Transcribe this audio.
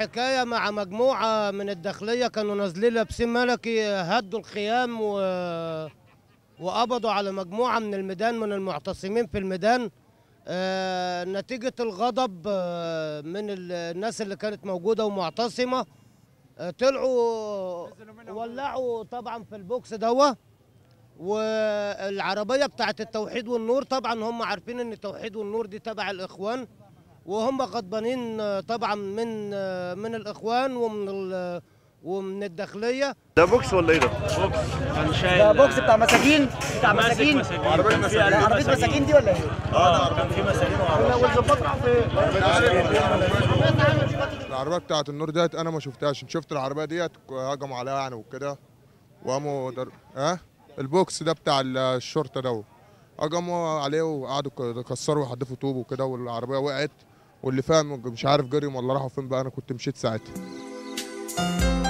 حكايه مع مجموعه من الداخليه كانوا نازلين لابسين ملكي هدوا الخيام و... وقبضوا على مجموعه من الميدان من المعتصمين في الميدان آه، نتيجه الغضب آه، من ال- الناس اللي كانت موجوده ومعتصمه آه، طلعوا ولعوا طبعا في البوكس دوا والعربيه بتاعت التوحيد والنور طبعا هم عارفين ان التوحيد والنور دي تبع الاخوان وهم غضبانين آه، طبعا من آه، من الاخوان ومن ال- ومن الداخليه ده بوكس ولا ايه ده؟ كان شايل ده بوكس بتاع مساجين بتاع ماسك مساجين مساجين عربية كان في مساجين. قلب عربيه مساجين دي ولا ايه؟ كان في مساجين وعربية والظباط راحوا فين؟ العربيه بتاعت النور ديت انا ما شفتهاش شفت العربيه ديت هجموا عليها يعني وكده وقاموا در... ها البوكس ده بتاع الشرطه ده هجموا عليه وقعدوا ك- كسروا وحدفوا طوب وكده والعربيه وقعت واللي فاهم مش عارف جريهم ولا راحوا فين بقى انا كنت مشيت ساعتها